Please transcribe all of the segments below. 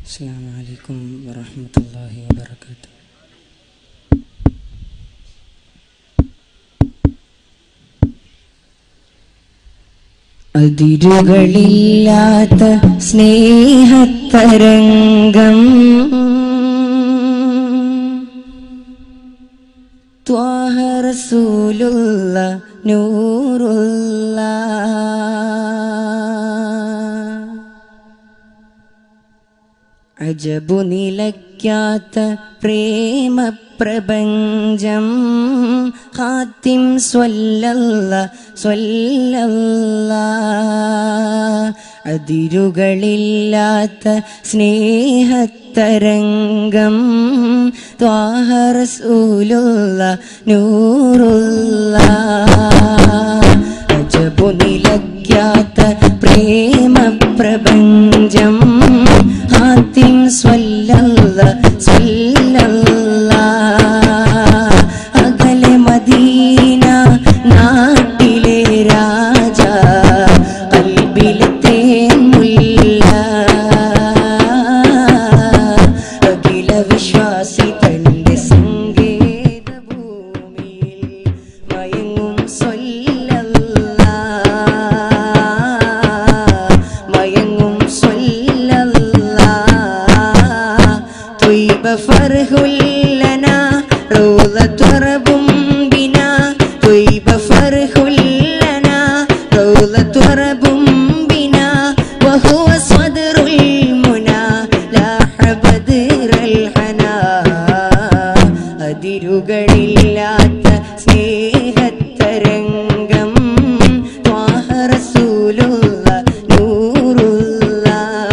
السلام عليكم ورحمة الله وبركاته അതിരുകളില്ലാത്ത സ്നേഹത്തരംഗം ത്വാഹ റസൂലുള്ള നൂറുള്ള അജബു നിലയ്ക്കാത്ത പ്രേമപ്രപഞ്ചം ഹാത്തിം സ്വല്ലല്ല സ്വല്ലല്ല അതിരുകളില്ലാത്ത സ്നേഹത്തരംഗം ത്വാഹ റസൂലുള്ള നൂറുള്ള അജബു നിലയ്ക്കാത്ത പ്രേമപ്രപഞ്ചം ഹാത്തിം സ്വല്ലല്ല സ്വല്ലല്ല അകലെ മദീന നാട്ടിലെ രാജ കൽബിലെ തേൻമുല്ല അഖില വിശ്വാസി തന്റെ സങ്കേത ഭൂമിയിൽ മയങ്ങും സ്വല്ലല്ല മയങ്ങും സ്വല്ലല്ല ത്വയ്ബ ഫർഹുല്ലന റൗള തുറബും ബിന ത്വയ്ബ ഫർഹുല്ലന റൗള തുറബും ബിന وهو صدر المنى لاح بدر الحنا അതിരുകളില്ലാത്ത സ്നേഹത്തരംഗം ത്വാഹ റസൂലുള്ള നൂറുള്ള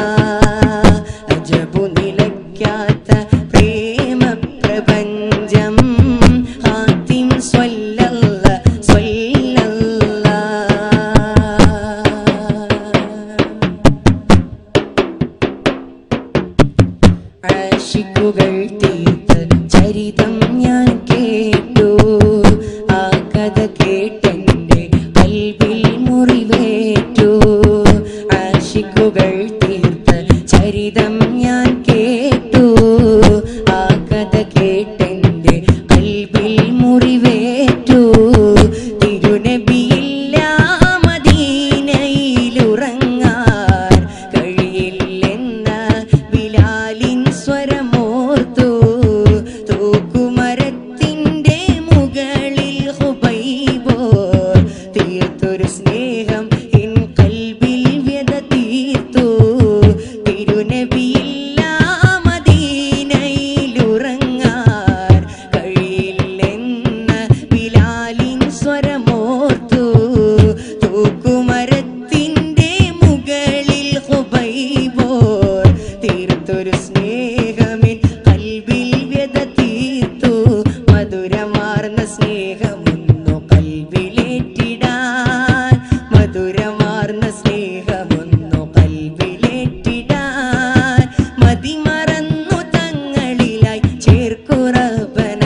അജബു നിലയ്ക്കാത്ത പ്രേമപ്രപഞ്ചം ഹാത്തിം സ്വല്ലല്ല സ്വല്ലല്ല ആശിക്കുകൾ തീർത്ത ചരിതം ഞാൻ കേട്ടു ആ കഥ കേട്ടെന്റെ കൽവിൽ മുറിവേറ്റു ആശിക്കുകൾ തീർത്ത ചരിതം ഞാൻ കേട്ടു ആ കഥ കേട്ടെന്റെ കൽവിൽ മുറിവേറ്റു തിരുനബിയില്ല മദീനയിലുറങ്ങാൻ കഴിയില്ലെന്ന ബിലാലിൻ സ്വരമോർത്തു തൂക്കുമരത്തിൻ്റെ മുകളിൽ ഹുബൈബോ തീർത്തൊരു സ്നേഹം എൻ കൽബിൽ വ്യത തീർത്തു തിരുനബിയില്ല മദീനയിലുറങ്ങാൻ കഴിയില്ലെന്ന ബിലാലിൻ സ്വരമോർത്തു തൂക്കുമരത്തിൻ്റെ മുകളിൽ ഹുബൈബോർ തീർത്തൊരു സ്നേഹമിൻ കൽബിൽ വ്യത തീർത്തു മധുരമാർന്ന സ്നേഹമൊന്നു കൽബിലേറ്റിടാൻ മധുരമാർന്ന സ്നേഹമൊന്നു കൽബിലേറ്റിടാൻ മതിമറന്നു തങ്ങളിലായി ചേർക്കുറബന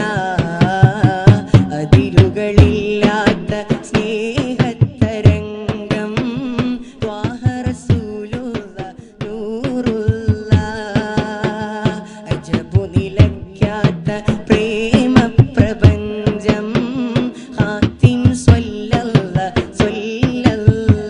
അതിരുകളില്ലാത്ത സ്നേഹത്തരംഗം ത്വാഹ റസൂലുള്ള നൂറുള്ള അജബു നിലയ്ക്കാത്ത പ്രേമപ്രപഞ്ചം ഹാത്തിം സ്വല്ലല്ല സ്വല്ലല്ല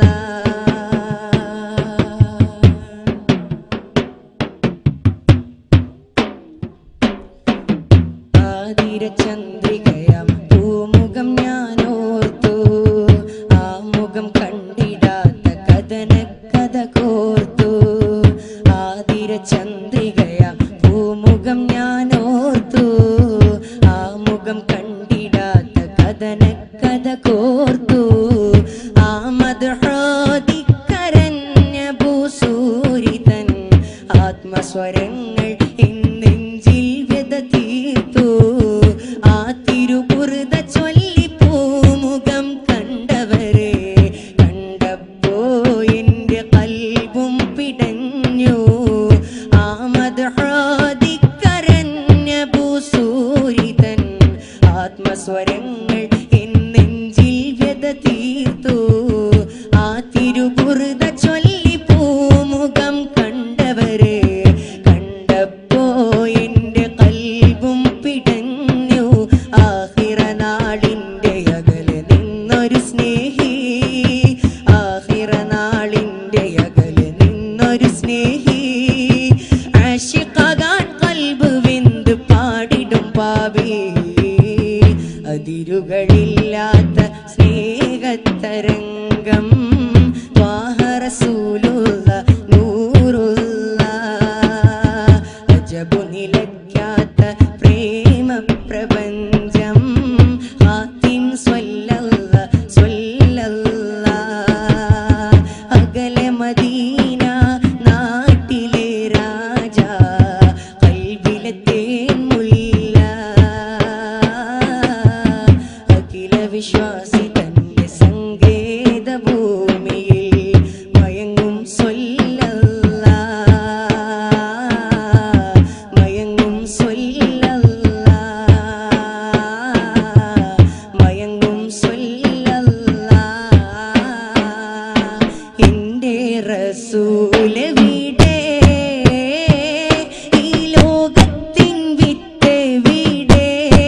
ആതിരചന്ദ്രികയാം പൂമുഖം ഞാൻ ഓർത്തു ആ മുഖം കണ്ടിടാത്ത കഥന കഥ കോർത്തു ആതിരചന്ദ്രികയാം പൂമുഖം ഞാൻ ഓർത്തു ആ മുഖം കണ്ടിടാത്ത കഥന കഥ കോർത്തു ആ മധുഹോദിക്കരഞ്ഞ ഭൂസൂരിതൻ ആത്മസ്വരങ്ങൾ എന്നെഞ്ചിൽ വ്യത തീർത്തു ആ തിരുപുറുത ചൊല്ലി പൂമുഖം കണ്ടവരെ കണ്ടപ്പോ എന്റെ കൽബും റസൂലവിടെ ഈ ലോകത്തിൻ വിത്തെവിടെ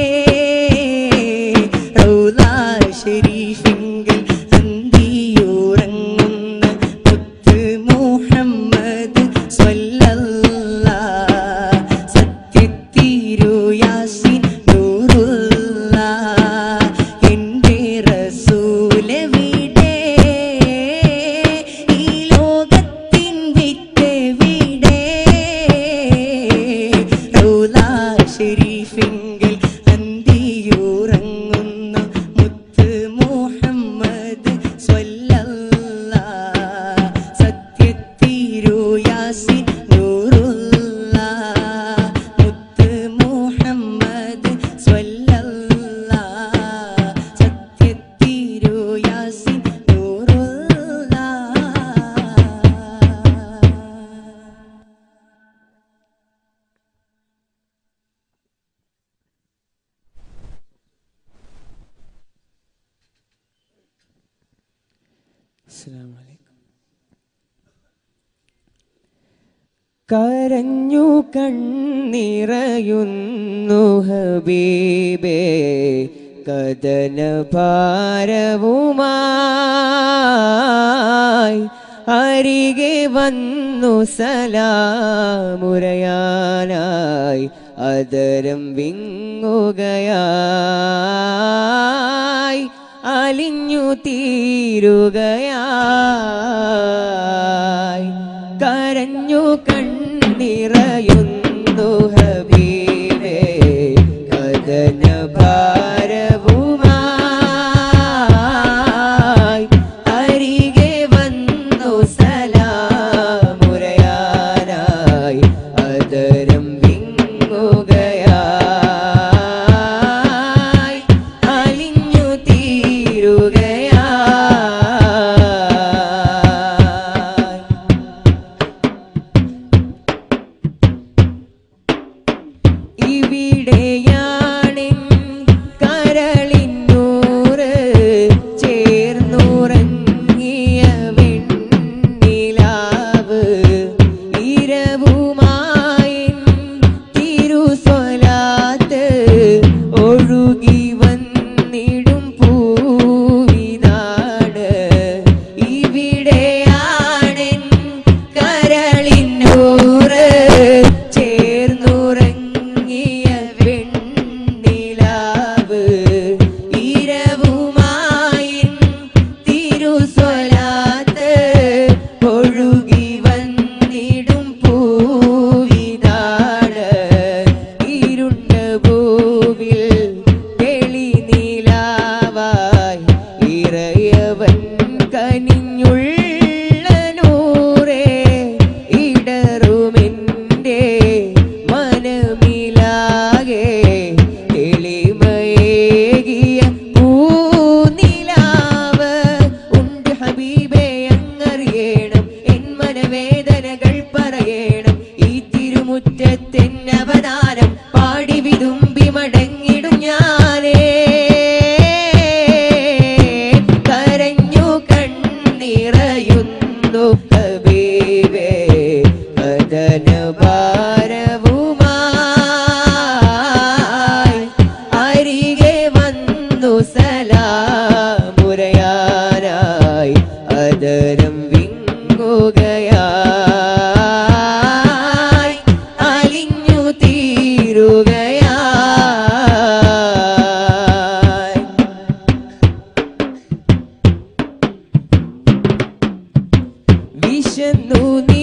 റൗലാ ഷരീഫിങ്കൽ അന്തിയുറങ്ങുന്ന മുത്ത് മുഹമ്മദ് സ്വല്ലല്ലാ സത്യത്തിരു യാസിൻ നൂറുല്ലാ എൻ്റെ റസൂലവിടെ ഈ ലോകത്തിൻ വിത്തെവിടെ റൗലാ ഷരീഫിങ്കൽ അന്തിയുറങ്ങുന്ന മുത്ത് മുഹമ്മദ് സ്വല്ലല്ലാ സത്യത്തിരു യാസിൻ നൂറുല്ലാ മുത്ത് മുഹമ്മദ് സ്വല്ലല്ലാ സത്യത്തിരു യാസിൻ നൂറുല്ലാ കരഞ്ഞു കണ്ണിറയുന്നു ഹബീബേ കദന ഭാരവുമായി അരികെ വന്നു സലാമുരയാനായി അതരം വിങ്ങുകയായി അലിഞ്ഞു തീരുകയായി കരഞ്ഞു കണ്ണിറയുന്നു ഹബീബേ കഥന ഭാരവുമായി അരികെ വന്നു സലാമുരയാനായി അതരം വിങ്ങുകയായി അലിഞ്ഞു തീരുകയായി ഇവിടെയാണിൻ കരളിന്നൂറ് ചേർന്നുറങ്ങിയ വെണ്ണിലാവ് ഇരവുമായി തിരുസ്വലാത്ത് ഒഴുകി വന്നിടും പൂവിനാട് ഇവിടെയാണിൻ കരളിന്നൂറ് ചേർന്നുറങ്ങിയ വെണ്ണിലാവ് ഇരവുമായി തിരുസ്വലാത്ത് ഒഴുകി വന്നിടും പൂവിനാട് ഇരുണ്ട ഭൂവിൽ തെളിനീലാവായി ഇറയവൻ കനിഞ്ഞുള്ള നൂറേ ഇടറുമെൻ്റെ മനമിലാകെ തെളിമയേകിയ പൂനിലാവ് ഉണ്ട് ഹബീബേ അങ്ങറിയണം എൻ മനവേദനകൾ പറയണം ഈ തിരുമുറ്റത്തെന്നവതാരം പാടി വിതുമ്പി മടങ്ങിടും ഞാനേ കരഞ്ഞു കണ്ണിറയുന്നു ഹബീബേ കഥന ഭാരവുമായി അരികെ വന്നു സലാമുരയാനായി അതരം വിങ്ങുകയായി അലിഞ്ഞു തീരുകയായി വിശന്നു